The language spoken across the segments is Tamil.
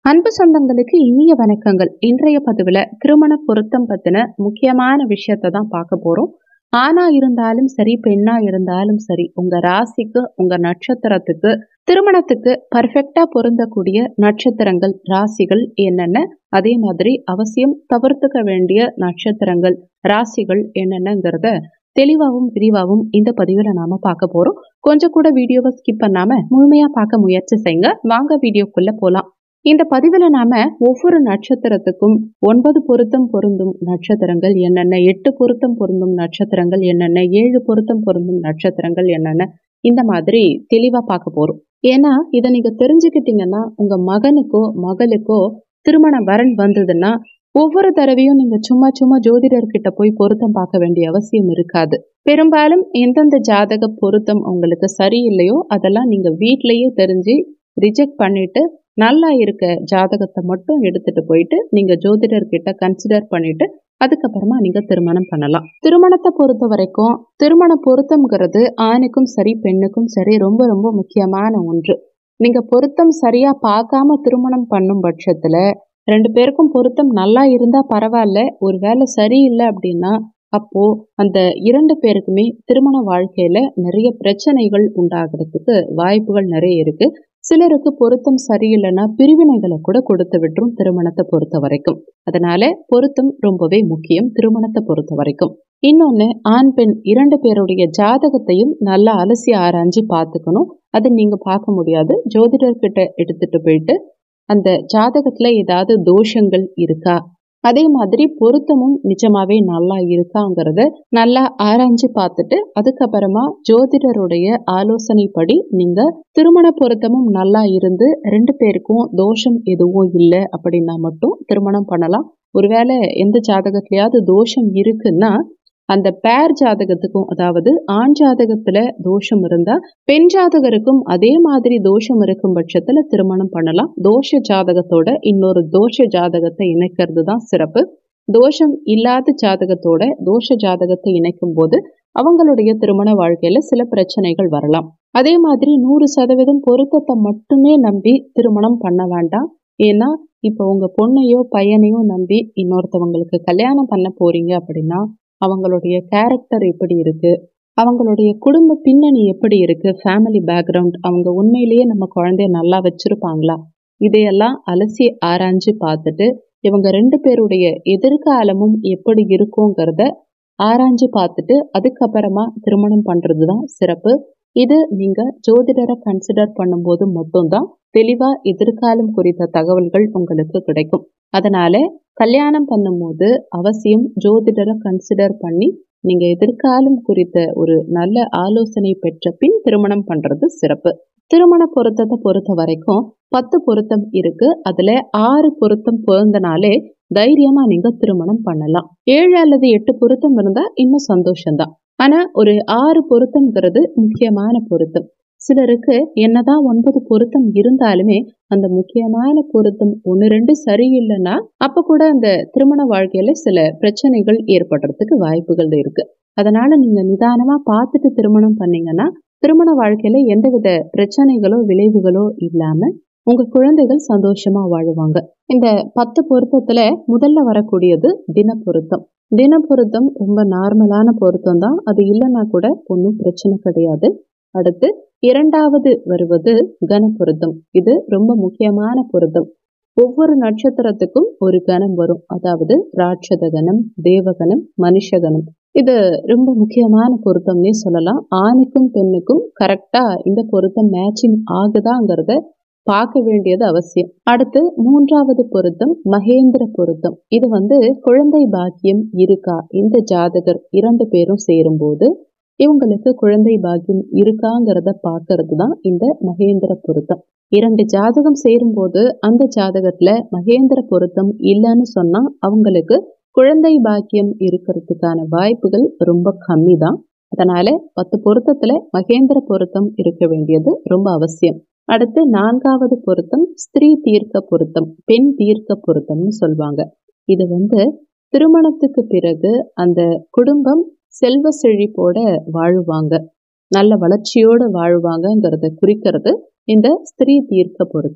அன்பு சொந்தங்களுக்கு இனிய வணக்கங்கள் இன்றைய பதிவில் திருமண பொருத்தம் பற்றின முக்கியமான விஷயத்தை தான் பார்க்க போகிறோம் ஆணா இருந்தாலும் சரி பெண்ணா இருந்தாலும் சரி உங்க ராசிக்கு உங்க நட்சத்திரத்துக்கு திருமணத்துக்கு பர்ஃபெக்டா பொருந்தக்கூடிய நட்சத்திரங்கள் ராசிகள் என்னென்ன அதே மாதிரி அவசியம் தவிர்த்துக்க வேண்டிய நட்சத்திரங்கள் ராசிகள் என்னென்னங்கிறத தெளிவாகவும் விரிவாகவும் இந்த பதிவில் நாம பார்க்க போறோம் கொஞ்சம் கூட வீடியோவை ஸ்கிப் பண்ணாம முழுமையா பார்க்க முயற்சி செய்யுங்க வாங்க வீடியோக்குள்ள போலாம் இந்த பதிவில் நாம ஒவ்வொரு நட்சத்திரத்துக்கும் ஒன்பது பொருத்தம் பொருந்தும் நட்சத்திரங்கள் என்னென்ன எட்டு பொருத்தம் பொருந்தும் நட்சத்திரங்கள் என்னென்ன ஏழு பொருத்தம் பொருந்தும் நட்சத்திரங்கள் என்னென்ன இந்த மாதிரி தெளிவா பார்க்க போறோம் ஏன்னா இதை நீங்க தெரிஞ்சுக்கிட்டீங்கன்னா உங்க மகனுக்கோ மகளுக்கோ திருமண வரன் வந்ததுன்னா ஒவ்வொரு தடவையும் நீங்க சும்மா சும்மா ஜோதிடர்கிட்ட போய் பொருத்தம் பார்க்க வேண்டிய அவசியம் இருக்காது பெரும்பாலும் எந்தெந்த ஜாதக பொருத்தம் உங்களுக்கு சரியில்லையோ அதெல்லாம் நீங்க வீட்லயே தெரிஞ்சு ரிஜெக்ட் பண்ணிட்டு நல்லா இருக்க ஜாதகத்தை மட்டும் எடுத்துட்டு போயிட்டு நீங்க ஜோதிடர்கிட்ட கன்சிடர் பண்ணிட்டு அதுக்கப்புறமா நீங்க திருமணம் பண்ணலாம் திருமணத்தை பொறுத்த வரைக்கும் திருமண பொருத்தம்ங்கிறது ஆணுக்கும் சரி பெண்ணுக்கும் சரி ரொம்ப ரொம்ப முக்கியமான ஒன்று நீங்க பொருத்தம் சரியா பார்க்காம திருமணம் பண்ணும் பட்சத்துல ரெண்டு பேருக்கும் பொருத்தம் நல்லா இருந்தா பரவாயில்ல ஒரு வேலை சரியில்லை அப்படின்னா அப்போ அந்த இரண்டு பேருக்குமே திருமண வாழ்க்கையில நிறைய பிரச்சனைகள் உண்டாகிறதுக்கு வாய்ப்புகள் நிறைய இருக்கு சிலருக்கு பொருத்தம் சரியில்லைன்னா பிரிவினைகளை கூட கொடுத்து விட்டுரும் திருமணத்தை பொறுத்த வரைக்கும் அதனால பொருத்தம் ரொம்பவே முக்கியம் திருமணத்தை பொறுத்த வரைக்கும் இன்னொன்று ஆண் பெண் இரண்டு பேருடைய ஜாதகத்தையும் நல்லா அலசி ஆராய்ஞ்சு பார்த்துக்கணும் அது நீங்கள் பார்க்க முடியாது ஜோதிடர்கிட்ட எடுத்துட்டு போயிட்டு அந்த ஜாதகத்தில் ஏதாவது தோஷங்கள் இருக்கா அதே மாதிரி பொருத்தமும் நிஜமாவே நல்லா இருக்காங்கிறத நல்லா ஆராய்ஞ்சு பார்த்துட்டு அதுக்கப்புறமா ஜோதிடருடைய ஆலோசனைப்படி நீங்க திருமண பொருத்தமும் நல்லா இருந்து ரெண்டு பேருக்கும் தோஷம் எதுவும் இல்லை அப்படின்னா மட்டும் திருமணம் பண்ணலாம் ஒருவேளை எந்த ஜாதகத்திலயாவது தோஷம் இருக்குன்னா அந்த பேர் ஜாதகத்துக்கும் அதாவது ஆண் ஜாதகத்துல தோஷம் இருந்தா பெண் ஜாதகருக்கும் அதே மாதிரி தோஷம் இருக்கும் பட்சத்துல திருமணம் பண்ணலாம் தோஷ ஜாதகத்தோட இன்னொரு தோஷ ஜாதகத்தை இணைக்கிறது தான் சிறப்பு தோஷம் இல்லாத ஜாதகத்தோட தோஷ ஜாதகத்தை இணைக்கும் போது அவங்களுடைய திருமண வாழ்க்கையில சில பிரச்சனைகள் வரலாம் அதே மாதிரி நூறு சதவீதம் பொருத்தத்தை மட்டுமே நம்பி திருமணம் பண்ண வேண்டாம் ஏன்னா இப்போ உங்க பொண்ணையோ பையனையோ நம்பி இன்னொருத்தவங்களுக்கு கல்யாணம் பண்ண போறீங்க அப்படின்னா அவங்களுடைய கேரக்டர் எப்படி இருக்கு அவங்களுடைய குடும்ப பின்னணி எப்படி இருக்கு ஃபேமிலி பேக்ரவுண்ட் அவங்க உண்மையிலேயே நம்ம குழந்தைய நல்லா வச்சிருப்பாங்களா இதையெல்லாம் அலசி ஆராய்ஞ்சு பார்த்துட்டு இவங்க ரெண்டு பேருடைய எதிர்காலமும் எப்படி இருக்குங்கிறத ஆராய்ஞ்சு பார்த்துட்டு அதுக்கப்புறமா திருமணம் பண்றது தான் சிறப்பு இது நீங்க ஜோதிடரை கன்சிடர் பண்ணும்போது மட்டும்தான் தெளிவா எதிர்காலம் குறித்த தகவல்கள் உங்களுக்கு கிடைக்கும் அதனால கல்யாணம் பண்ணும்போது அவசியம் ஜோதிடரை கன்சிடர் பண்ணி நீங்க எதிர்காலம் குறித்த ஒரு நல்ல ஆலோசனை பெற்ற பின் திருமணம் பண்றது சிறப்பு திருமண பொருத்தத்தை பொறுத்த வரைக்கும் பத்து பொருத்தம் இருக்கு அதுல ஆறு பொருத்தம் பொருந்தனாலே தைரியமா நீங்க திருமணம் பண்ணலாம் ஏழு அல்லது எட்டு பொருத்தம் இருந்தா இன்னும் சந்தோஷம்தான் ஆனா ஒரு ஆறு பொருத்தம்ங்கிறது முக்கியமான பொருத்தம் சிலருக்கு என்னதான் ஒன்பது பொருத்தம் இருந்தாலுமே அந்த முக்கியமான பொருத்தம் ஒன்று ரெண்டு சரியில்லைன்னா அப்ப கூட அந்த திருமண வாழ்க்கையில சில பிரச்சனைகள் ஏற்படுறதுக்கு வாய்ப்புகள் இருக்கு அதனால நீங்க நிதானமா பார்த்துட்டு திருமணம் பண்ணீங்கன்னா திருமண வாழ்க்கையில எந்தவித பிரச்சனைகளோ விளைவுகளோ இல்லாம உங்க குழந்தைகள் சந்தோஷமா வாழுவாங்க இந்த பத்து பொருத்தத்துல முதல்ல வரக்கூடியது தின பொருத்தம் தின பொருத்தம் ரொம்ப நார்மலான பொருத்தம் தான் அது இல்லைன்னா கூட ஒன்றும் பிரச்சனை கிடையாது அடுத்து இரண்டாவது வருவது கன பொருத்தம் இது ரொம்ப முக்கியமான பொருத்தம் ஒவ்வொரு நட்சத்திரத்துக்கும் ஒரு கணம் வரும் அதாவது ராட்சத கணம் தேவகணம் மனுஷகணம் இது ரொம்ப முக்கியமான பொருத்தம்னே சொல்லலாம் ஆணுக்கும் பெண்ணுக்கும் கரெக்டா இந்த பொருத்தம் மேட்சிங் ஆகுதாங்கிறத பார்க்க வேண்டியது அவசியம் அடுத்து மூன்றாவது பொருத்தம் மகேந்திர பொருத்தம் இது வந்து குழந்தை பாக்கியம் இருக்கா இந்த ஜாதகர் இரண்டு பேரும் சேரும்போது இவங்களுக்கு குழந்தை பாக்கியம் இருக்காங்கிறத பார்க்கறது தான் இந்த மகேந்திர பொருத்தம் இரண்டு ஜாதகம் சேரும்போது அந்த ஜாதகத்துல மகேந்திர பொருத்தம் இல்லைன்னு சொன்னா அவங்களுக்கு குழந்தை பாக்கியம் இருக்கிறதுக்கான வாய்ப்புகள் ரொம்ப கம்மி தான் அதனால பத்து பொருத்தத்துல மகேந்திர பொருத்தம் இருக்க வேண்டியது ரொம்ப அவசியம் அடுத்து நான்காவது பொருத்தம் ஸ்திரீ தீர்க்க பொருத்தம் பெண் தீர்க்க பொருத்தம்னு சொல்லுவாங்க இது வந்து திருமணத்துக்கு பிறகு அந்த குடும்பம் செல்வ செழிப்போட வாழுவாங்க நல்ல வளர்ச்சியோட வாழ்வாங்கங்கிறத குறிக்கிறது இந்த ஸ்திரீ தீர்க்க பொருத்தம்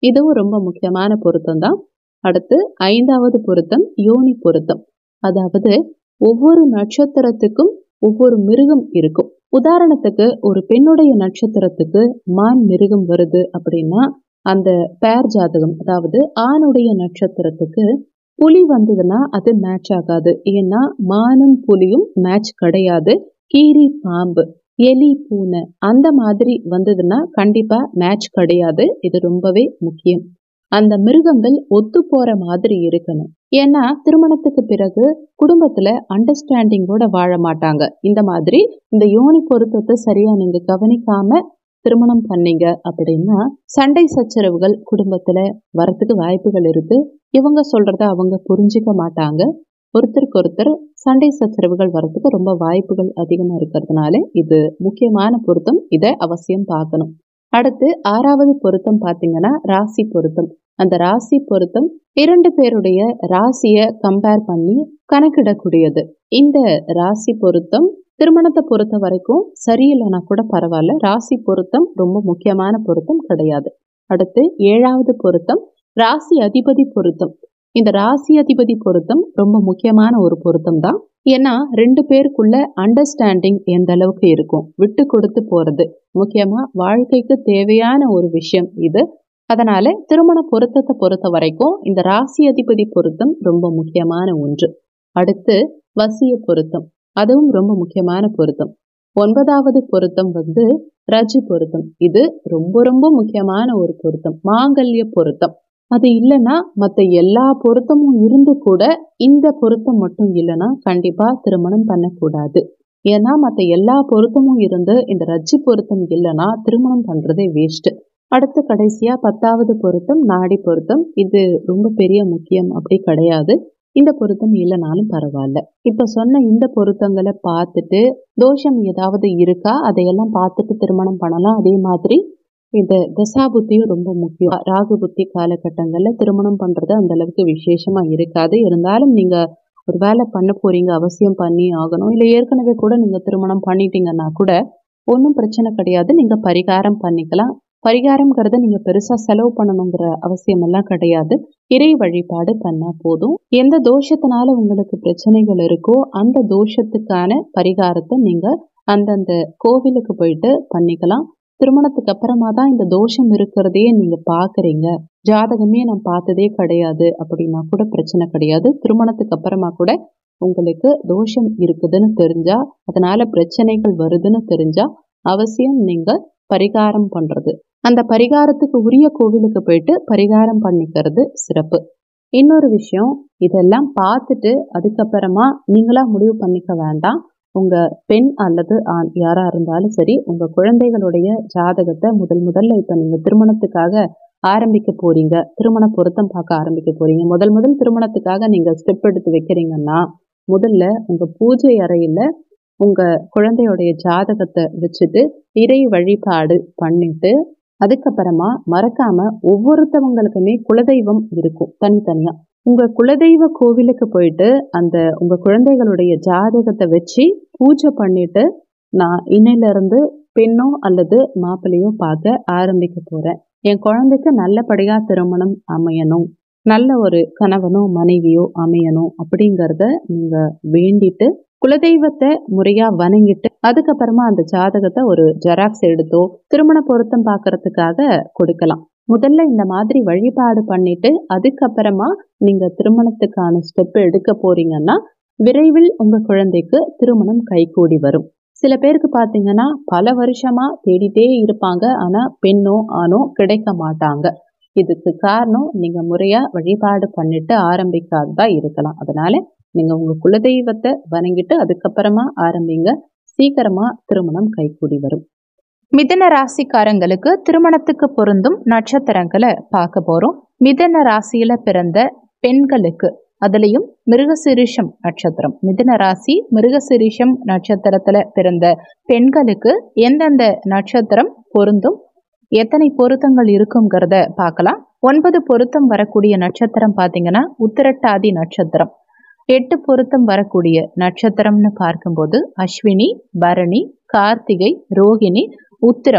இதுவும் ரொம்ப முக்கியமான பொருத்தம் தான் அடுத்து ஐந்தாவது பொருத்தம் யோனி பொருத்தம் அதாவது ஒவ்வொரு நட்சத்திரத்துக்கும் ஒவ்வொரு மிருகம் இருக்கும் உதாரணத்துக்கு ஒரு பெண்ணுடைய நட்சத்திரத்துக்கு மான் மிருகம் வருது அப்படின்னா அந்த பேர் ஜாதகம் அதாவது ஆணுடைய நட்சத்திரத்துக்கு புலி வந்ததுன்னா அது மேட்ச் ஆகாது ஏன்னா மானும் புலியும் மேட்ச் கிடையாது கீரி பாம்பு எலி பூனை அந்த மாதிரி வந்ததுன்னா கண்டிப்பா மேட்ச் கிடையாது இது ரொம்பவே முக்கியம் அந்த மிருகங்கள் ஒத்து போற மாதிரி இருக்கணும் ஏன்னா திருமணத்துக்கு பிறகு குடும்பத்துல அண்டர்ஸ்டாண்டிங்கோட வாழ மாட்டாங்க இந்த மாதிரி இந்த யோனி பொருத்தத்தை சரியா நீங்க கவனிக்காம திருமணம் பண்ணீங்க அப்படின்னா சண்டை சச்சரவுகள் குடும்பத்துல வரத்துக்கு வாய்ப்புகள் இருக்கு இவங்க சொல்றத அவங்க புரிஞ்சுக்க மாட்டாங்க ஒருத்தருக்கு ஒருத்தர் சண்டை சச்சரவுகள் வரத்துக்கு ரொம்ப வாய்ப்புகள் அதிகமா இருக்கிறதுனால இது முக்கியமான பொருத்தம் இதை அவசியம் பார்க்கணும் அடுத்து ஆறாவது பொருத்தம் பார்த்தீங்கன்னா ராசி பொருத்தம் அந்த ராசி பொருத்தம் இரண்டு பேருடைய ராசியை கம்பேர் பண்ணி கணக்கிடக்கூடியது இந்த ராசி பொருத்தம் திருமணத்தை பொறுத்த வரைக்கும் சரியில்லைனா கூட பரவாயில்ல ராசி பொருத்தம் ரொம்ப முக்கியமான பொருத்தம் கிடையாது அடுத்து ஏழாவது பொருத்தம் ராசி அதிபதி பொருத்தம் இந்த ராசி அதிபதி பொருத்தம் ரொம்ப முக்கியமான ஒரு பொருத்தம் தான் ஏன்னா ரெண்டு பேருக்குள்ள அண்டர்ஸ்டாண்டிங் எந்த அளவுக்கு இருக்கும் விட்டு கொடுத்து போறது முக்கியமா வாழ்க்கைக்கு தேவையான ஒரு விஷயம் இது அதனால திருமண பொருத்தத்தை பொறுத்த வரைக்கும் இந்த ராசி அதிபதி பொருத்தம் ரொம்ப முக்கியமான ஒன்று அடுத்து வசிய பொருத்தம் அதுவும் ரொம்ப முக்கியமான பொருத்தம் ஒன்பதாவது பொருத்தம் வந்து ரஜி பொருத்தம் இது ரொம்ப ரொம்ப முக்கியமான ஒரு பொருத்தம் மாங்கல்ய பொருத்தம் அது இல்லைன்னா மற்ற எல்லா பொருத்தமும் இருந்து கூட இந்த பொருத்தம் மட்டும் இல்லைன்னா கண்டிப்பா திருமணம் பண்ணக்கூடாது ஏன்னா மற்ற எல்லா பொருத்தமும் இருந்து இந்த ரஜ்ஜி பொருத்தம் இல்லைன்னா திருமணம் பண்றதே வேஸ்ட் அடுத்து கடைசியா பத்தாவது பொருத்தம் நாடி பொருத்தம் இது ரொம்ப பெரிய முக்கியம் அப்படி கிடையாது இந்த பொருத்தம் இல்லைனாலும் பரவாயில்ல இப்ப சொன்ன இந்த பொருத்தங்களை பார்த்துட்டு தோஷம் ஏதாவது இருக்கா அதையெல்லாம் பார்த்துட்டு திருமணம் பண்ணலாம் அதே மாதிரி இந்த தசா புத்தியும் ரொம்ப முக்கியம் ராகு புத்தி காலகட்டங்கள்ல திருமணம் பண்றது அந்த அளவுக்கு விசேஷமா இருக்காது இருந்தாலும் நீங்க ஒரு வேலை பண்ண போறீங்க அவசியம் பண்ணி ஆகணும் இல்லை ஏற்கனவே கூட நீங்க திருமணம் பண்ணிட்டீங்கன்னா கூட ஒன்றும் பிரச்சனை கிடையாது நீங்க பரிகாரம் பண்ணிக்கலாம் பரிகாரம்ங்கிறத நீங்க பெருசா செலவு பண்ணணுங்கிற அவசியம் எல்லாம் கிடையாது இறை வழிபாடு பண்ணா போதும் எந்த தோஷத்தினால உங்களுக்கு பிரச்சனைகள் இருக்கோ அந்த தோஷத்துக்கான பரிகாரத்தை நீங்க அந்தந்த கோவிலுக்கு போயிட்டு பண்ணிக்கலாம் திருமணத்துக்கு அப்புறமா தான் இந்த தோஷம் இருக்கிறதையே நீங்க பாக்குறீங்க ஜாதகமே நான் பார்த்ததே கிடையாது அப்படின்னா கூட பிரச்சனை கிடையாது திருமணத்துக்கு அப்புறமா கூட உங்களுக்கு தோஷம் இருக்குதுன்னு தெரிஞ்சா அதனால பிரச்சனைகள் வருதுன்னு தெரிஞ்சா அவசியம் நீங்க பரிகாரம் பண்றது அந்த பரிகாரத்துக்கு உரிய கோவிலுக்கு போயிட்டு பரிகாரம் பண்ணிக்கிறது சிறப்பு இன்னொரு விஷயம் இதெல்லாம் பார்த்துட்டு அதுக்கப்புறமா நீங்களா முடிவு பண்ணிக்க வேண்டாம் உங்க பெண் அல்லது ஆண் யாரா இருந்தாலும் சரி உங்க குழந்தைகளுடைய ஜாதகத்தை முதல் முதல்ல இப்ப நீங்க திருமணத்துக்காக ஆரம்பிக்க போறீங்க திருமண பொருத்தம் பார்க்க ஆரம்பிக்க போறீங்க முதல் முதல் திருமணத்துக்காக நீங்க ஸ்டெப் எடுத்து வைக்கிறீங்கன்னா முதல்ல உங்க பூஜை அறையில உங்க குழந்தையுடைய ஜாதகத்தை வச்சுட்டு இறை வழிபாடு பண்ணிட்டு அதுக்கப்புறமா மறக்காம ஒவ்வொருத்தவங்களுக்குமே குலதெய்வம் இருக்கும் தனித்தனியா உங்க குலதெய்வ கோவிலுக்கு போயிட்டு அந்த உங்க குழந்தைகளுடைய ஜாதகத்தை வச்சு பூஜை பண்ணிட்டு நான் இன்னையில இருந்து பெண்ணோ அல்லது மாப்பிள்ளையோ பார்க்க ஆரம்பிக்க போறேன் என் குழந்தைக்கு நல்லபடியா திருமணம் அமையணும் நல்ல ஒரு கணவனோ மனைவியோ அமையணும் அப்படிங்கிறத நீங்க வேண்டிட்டு குலதெய்வத்தை முறையா வணங்கிட்டு அதுக்கப்புறமா அந்த ஜாதகத்தை ஒரு ஜெராக்ஸ் எடுத்தோ திருமண பொருத்தம் பார்க்கறதுக்காக கொடுக்கலாம் முதல்ல இந்த மாதிரி வழிபாடு பண்ணிட்டு அதுக்கப்புறமா நீங்க திருமணத்துக்கான ஸ்டெப் எடுக்க போறீங்கன்னா விரைவில் உங்க குழந்தைக்கு திருமணம் கைகூடி வரும் சில பேருக்கு பார்த்தீங்கன்னா பல வருஷமா தேடிட்டே இருப்பாங்க ஆனா பெண்ணோ ஆணோ கிடைக்க மாட்டாங்க இதுக்கு காரணம் நீங்க முறையா வழிபாடு பண்ணிட்டு ஆரம்பிக்காததா இருக்கலாம் அதனால நீங்க உங்க குலதெய்வத்தை வணங்கிட்டு அதுக்கப்புறமா ஆரம்பிங்க சீக்கிரமா திருமணம் கைகூடி வரும் மிதன ராசிக்காரங்களுக்கு திருமணத்துக்கு பொருந்தும் நட்சத்திரங்களை பார்க்க போறோம் மிதன ராசியில பிறந்த பெண்களுக்கு அதுலயும் மிருகசிரிஷம் நட்சத்திரம் மிதன ராசி மிருகசிரிஷம் நட்சத்திரத்துல பிறந்த பெண்களுக்கு எந்தெந்த நட்சத்திரம் பொருந்தும் எத்தனை பொருத்தங்கள் இருக்குங்கிறத பார்க்கலாம் ஒன்பது பொருத்தம் வரக்கூடிய நட்சத்திரம் பார்த்தீங்கன்னா உத்திரட்டாதி நட்சத்திரம் எட்டு பொருத்தம் வரக்கூடிய நட்சத்திரம்னு பார்க்கும்போது அஸ்வினி பரணி கார்த்திகை ரோகிணி உத்திரம்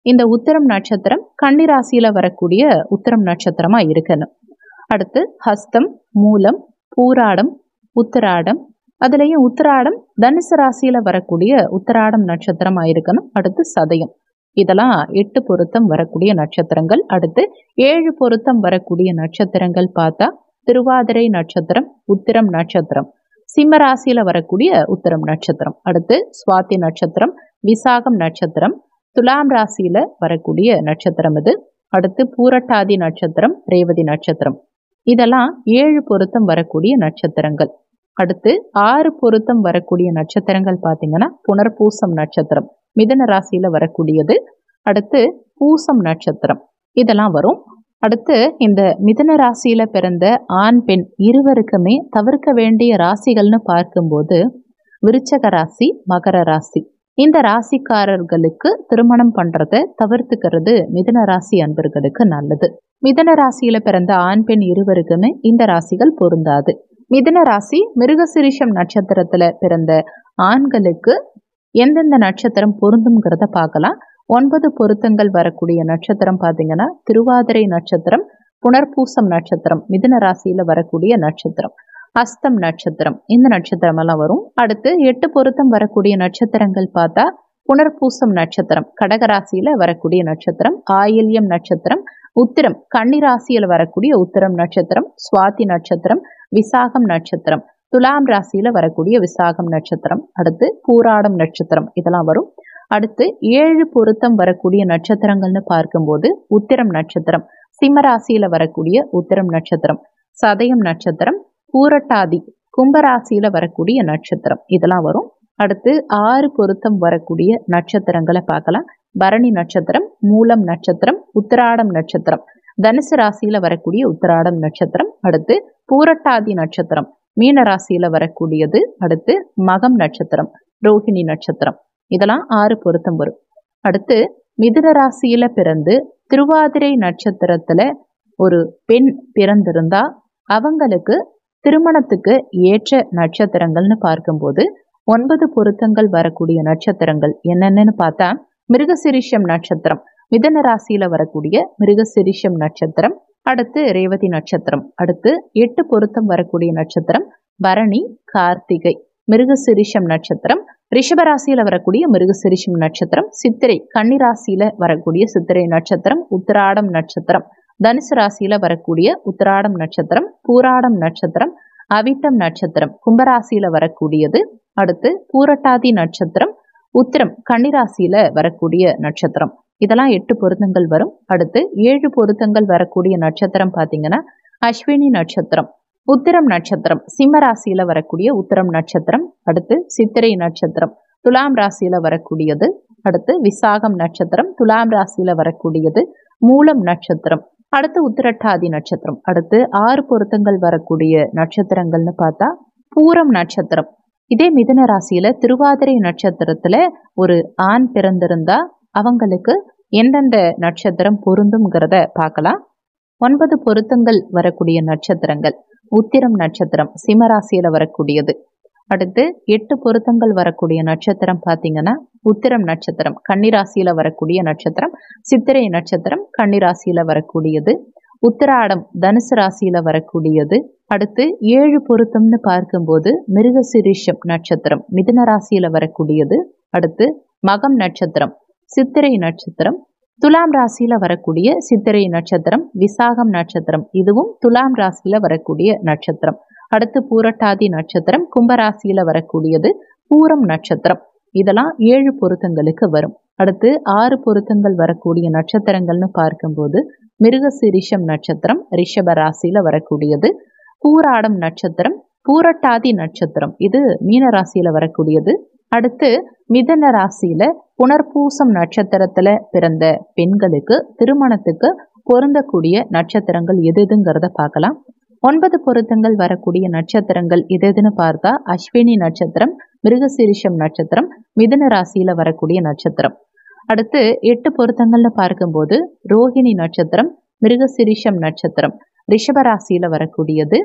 இந்த உத்திரம் நட்சத்திரம் கன்னிராசியில வரக்கூடிய உத்திரம் நட்சத்திரமா இருக்கணும் அடுத்து ஹஸ்தம் மூலம் பூராடம் உத்திராடம் அதுலேயும் உத்திராடம் தனுசு ராசியில வரக்கூடிய உத்திராடம் நட்சத்திரமா இருக்கணும் அடுத்து சதயம் இதெல்லாம் எட்டு பொருத்தம் வரக்கூடிய நட்சத்திரங்கள் அடுத்து ஏழு பொருத்தம் வரக்கூடிய நட்சத்திரங்கள் பார்த்தா திருவாதிரை நட்சத்திரம் உத்திரம் நட்சத்திரம் சிம்ம ராசியில வரக்கூடிய உத்திரம் நட்சத்திரம் அடுத்து சுவாதி நட்சத்திரம் விசாகம் நட்சத்திரம் துலாம் ராசியில வரக்கூடிய நட்சத்திரம் இது அடுத்து பூரட்டாதி நட்சத்திரம் ரேவதி நட்சத்திரம் இதெல்லாம் ஏழு பொருத்தம் வரக்கூடிய நட்சத்திரங்கள் அடுத்து ஆறு பொருத்தம் வரக்கூடிய நட்சத்திரங்கள் பார்த்தீங்கன்னா புனர்பூசம் நட்சத்திரம் மிதன ராசியில வரக்கூடியது அடுத்து பூசம் நட்சத்திரம் இதெல்லாம் வரும் அடுத்து இந்த மிதன ராசியில பிறந்த ஆண் பெண் இருவருக்குமே தவிர்க்க வேண்டிய ராசிகள்னு பார்க்கும்போது விருச்சக ராசி மகர ராசி இந்த ராசிக்காரர்களுக்கு திருமணம் பண்றதை தவிர்த்துக்கிறது மிதன ராசி அன்பர்களுக்கு நல்லது மிதன ராசியில பிறந்த ஆண் பெண் இருவருக்குமே இந்த ராசிகள் பொருந்தாது மிதன ராசி மிருகசிரிஷம் நட்சத்திரத்துல பிறந்த ஆண்களுக்கு எந்தெந்த நட்சத்திரம் பொருந்துங்கிறத பார்க்கலாம் ஒன்பது பொருத்தங்கள் வரக்கூடிய நட்சத்திரம் பார்த்தீங்கன்னா திருவாதிரை நட்சத்திரம் புனர்பூசம் நட்சத்திரம் மிதுன ராசியில வரக்கூடிய நட்சத்திரம் அஸ்தம் நட்சத்திரம் இந்த நட்சத்திரம் எல்லாம் வரும் அடுத்து எட்டு பொருத்தம் வரக்கூடிய நட்சத்திரங்கள் பார்த்தா புனர்பூசம் நட்சத்திரம் கடகராசியில வரக்கூடிய நட்சத்திரம் ஆயில்யம் நட்சத்திரம் உத்திரம் கன்னிராசியில வரக்கூடிய உத்திரம் நட்சத்திரம் சுவாதி நட்சத்திரம் விசாகம் நட்சத்திரம் துலாம் ராசியில வரக்கூடிய விசாகம் நட்சத்திரம் அடுத்து பூராடம் நட்சத்திரம் இதெல்லாம் வரும் அடுத்து ஏழு பொருத்தம் வரக்கூடிய நட்சத்திரங்கள்னு பார்க்கும்போது உத்திரம் நட்சத்திரம் சிம்ம ராசியில வரக்கூடிய உத்திரம் நட்சத்திரம் சதயம் நட்சத்திரம் பூரட்டாதி கும்பராசியில வரக்கூடிய நட்சத்திரம் இதெல்லாம் வரும் அடுத்து ஆறு பொருத்தம் வரக்கூடிய நட்சத்திரங்களை பார்க்கலாம் பரணி நட்சத்திரம் மூலம் நட்சத்திரம் உத்திராடம் நட்சத்திரம் தனுசு ராசியில வரக்கூடிய உத்திராடம் நட்சத்திரம் அடுத்து பூரட்டாதி நட்சத்திரம் மீன ராசியில வரக்கூடியது அடுத்து மகம் நட்சத்திரம் ரோஹிணி நட்சத்திரம் இதெல்லாம் ஆறு பொருத்தம் வரும் அடுத்து மிதுன ராசியில பிறந்து திருவாதிரை நட்சத்திரத்துல ஒரு பெண் பிறந்திருந்தா அவங்களுக்கு திருமணத்துக்கு ஏற்ற நட்சத்திரங்கள்னு பார்க்கும்போது ஒன்பது பொருத்தங்கள் வரக்கூடிய நட்சத்திரங்கள் என்னென்னு பார்த்தா மிருகசிரிஷம் நட்சத்திரம் மிதன ராசியில வரக்கூடிய மிருகசிரிஷம் நட்சத்திரம் அடுத்து ரேவதி நட்சத்திரம் அடுத்து எட்டு பொருத்தம் வரக்கூடிய நட்சத்திரம் பரணி கார்த்திகை மிருகசிரிஷம் நட்சத்திரம் ரிஷபராசியில வரக்கூடிய மிருகசிரிஷம் நட்சத்திரம் சித்திரை கன்னிராசியில வரக்கூடிய சித்திரை நட்சத்திரம் உத்திராடம் நட்சத்திரம் தனுசு ராசியில வரக்கூடிய உத்திராடம் நட்சத்திரம் பூராடம் நட்சத்திரம் அவிட்டம் நட்சத்திரம் கும்பராசியில வரக்கூடியது அடுத்து பூரட்டாதி நட்சத்திரம் உத்திரம் கன்னிராசியில வரக்கூடிய நட்சத்திரம் இதெல்லாம் எட்டு பொருத்தங்கள் வரும் அடுத்து ஏழு பொருத்தங்கள் வரக்கூடிய நட்சத்திரம் பார்த்தீங்கன்னா அஸ்வினி நட்சத்திரம் உத்திரம் நட்சத்திரம் சிம்ம ராசியில வரக்கூடிய உத்திரம் நட்சத்திரம் அடுத்து சித்திரை நட்சத்திரம் துலாம் ராசியில வரக்கூடியது அடுத்து விசாகம் நட்சத்திரம் துலாம் ராசியில வரக்கூடியது மூலம் நட்சத்திரம் அடுத்து உத்திரட்டாதி நட்சத்திரம் அடுத்து ஆறு பொருத்தங்கள் வரக்கூடிய நட்சத்திரங்கள்னு பார்த்தா பூரம் நட்சத்திரம் இதே மிதன ராசியில திருவாதிரை நட்சத்திரத்துல ஒரு ஆண் பிறந்திருந்தா அவங்களுக்கு எந்தெந்த நட்சத்திரம் பொருந்தும்ங்கிறத பார்க்கலாம் ஒன்பது பொருத்தங்கள் வரக்கூடிய நட்சத்திரங்கள் உத்திரம் நட்சத்திரம் சிம்மராசியில வரக்கூடியது அடுத்து எட்டு பொருத்தங்கள் வரக்கூடிய நட்சத்திரம் பார்த்தீங்கன்னா உத்திரம் நட்சத்திரம் கன்னிராசியில வரக்கூடிய நட்சத்திரம் சித்திரை நட்சத்திரம் கன்னிராசியில வரக்கூடியது உத்திராடம் தனுசு ராசியில வரக்கூடியது அடுத்து ஏழு பொருத்தம்னு பார்க்கும்போது மிருகசிரிஷம் நட்சத்திரம் மிதுன ராசியில வரக்கூடியது அடுத்து மகம் நட்சத்திரம் சித்திரை நட்சத்திரம் துலாம் ராசியில வரக்கூடிய சித்திரை நட்சத்திரம் விசாகம் நட்சத்திரம் இதுவும் துலாம் ராசியில வரக்கூடிய நட்சத்திரம் அடுத்து பூரட்டாதி நட்சத்திரம் கும்பராசியில வரக்கூடியது பூரம் நட்சத்திரம் இதெல்லாம் ஏழு பொருத்தங்களுக்கு வரும் அடுத்து ஆறு பொருத்தங்கள் வரக்கூடிய நட்சத்திரங்கள்னு பார்க்கும்போது மிருகசிரிஷம் நட்சத்திரம் ரிஷப ராசியில வரக்கூடியது பூராடம் நட்சத்திரம் பூரட்டாதி நட்சத்திரம் இது மீன ராசியில வரக்கூடியது அடுத்து மிதன ராசியில புனர்பூசம் நட்சத்திரத்துல பிறந்த பெண்களுக்கு திருமணத்துக்கு பொருந்தக்கூடிய நட்சத்திரங்கள் எது எதுங்கிறத பார்க்கலாம் ஒன்பது பொருத்தங்கள் வரக்கூடிய நட்சத்திரங்கள் எது எதுன்னு பார்த்தா அஸ்வினி நட்சத்திரம் மிருகசீரிஷம் நட்சத்திரம் மிதுன ராசியில வரக்கூடிய நட்சத்திரம் அடுத்து எட்டு பொருத்தங்கள்னு பார்க்கும்போது ரோஹிணி நட்சத்திரம் மிருகசிரிஷம் நட்சத்திரம் ரிஷப ராசியில வரக்கூடியது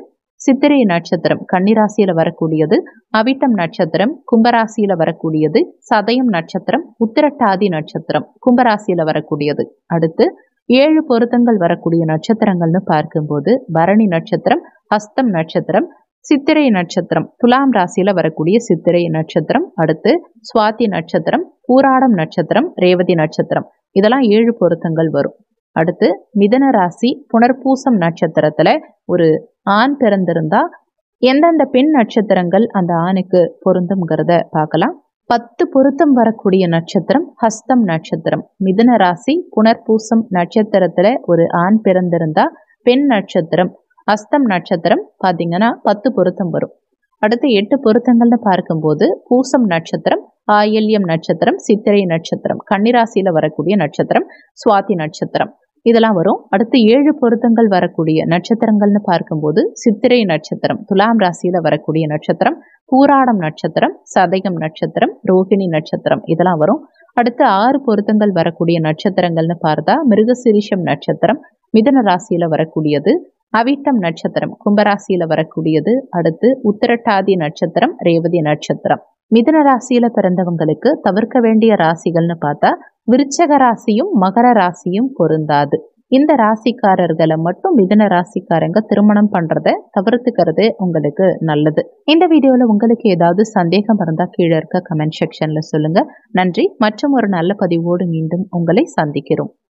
சித்திரை நட்சத்திரம் கன்னிராசியில வரக்கூடியது அவிட்டம் நட்சத்திரம் கும்பராசியில வரக்கூடியது சதயம் நட்சத்திரம் உத்திரட்டாதி நட்சத்திரம் கும்பராசியில வரக்கூடியது அடுத்து ஏழு பொருத்தங்கள் வரக்கூடிய நட்சத்திரங்கள்னு பார்க்கும்போது பரணி நட்சத்திரம் ஹஸ்தம் நட்சத்திரம் சித்திரை நட்சத்திரம் துலாம் ராசியில வரக்கூடிய சித்திரை நட்சத்திரம் அடுத்து சுவாதி நட்சத்திரம் பூராடம் நட்சத்திரம் ரேவதி நட்சத்திரம் இதெல்லாம் ஏழு பொருத்தங்கள் வரும் அடுத்து மிதன ராசி புனர்பூசம் நட்சத்திரத்துல ஒரு ஆண் பிறந்திருந்தா எந்தெந்த பெண் நட்சத்திரங்கள் அந்த ஆணுக்கு பொருந்தும்ங்கிறத பார்க்கலாம் பத்து பொருத்தம் வரக்கூடிய நட்சத்திரம் ஹஸ்தம் நட்சத்திரம் மிதுன ராசி புனர்பூசம் நட்சத்திரத்துல ஒரு ஆண் பிறந்திருந்தா பெண் நட்சத்திரம் ஹஸ்தம் நட்சத்திரம் பார்த்தீங்கன்னா பத்து பொருத்தம் வரும் அடுத்து எட்டு பொருத்தங்கள்னு பார்க்கும்போது பூசம் நட்சத்திரம் ஆயல்யம் நட்சத்திரம் சித்திரை நட்சத்திரம் கன்னிராசியில வரக்கூடிய நட்சத்திரம் சுவாதி நட்சத்திரம் இதெல்லாம் வரும் அடுத்து ஏழு பொருத்தங்கள் வரக்கூடிய நட்சத்திரங்கள்னு பார்க்கும்போது சித்திரை நட்சத்திரம் துலாம் ராசியில வரக்கூடிய நட்சத்திரம் பூராடம் நட்சத்திரம் சதயம் நட்சத்திரம் ரோகிணி நட்சத்திரம் இதெல்லாம் வரும் அடுத்து ஆறு பொருத்தங்கள் வரக்கூடிய நட்சத்திரங்கள்னு பார்த்தா மிருகசிரிஷம் நட்சத்திரம் மிதன ராசியில வரக்கூடியது அவிட்டம் நட்சத்திரம் கும்பராசியில வரக்கூடியது அடுத்து உத்திரட்டாதி நட்சத்திரம் ரேவதி நட்சத்திரம் மிதன ராசியில பிறந்தவங்களுக்கு தவிர்க்க வேண்டிய ராசிகள்னு பார்த்தா விருச்சக ராசியும் மகர ராசியும் பொருந்தாது இந்த ராசிக்காரர்களை மட்டும் மிதன ராசிக்காரங்க திருமணம் பண்றத தவிர்த்துக்கிறது உங்களுக்கு நல்லது இந்த வீடியோல உங்களுக்கு ஏதாவது சந்தேகம் இருந்தா கீழே இருக்க கமெண்ட் செக்ஷன்ல சொல்லுங்க நன்றி மற்றும் ஒரு நல்ல பதிவோடு மீண்டும் உங்களை சந்திக்கிறோம்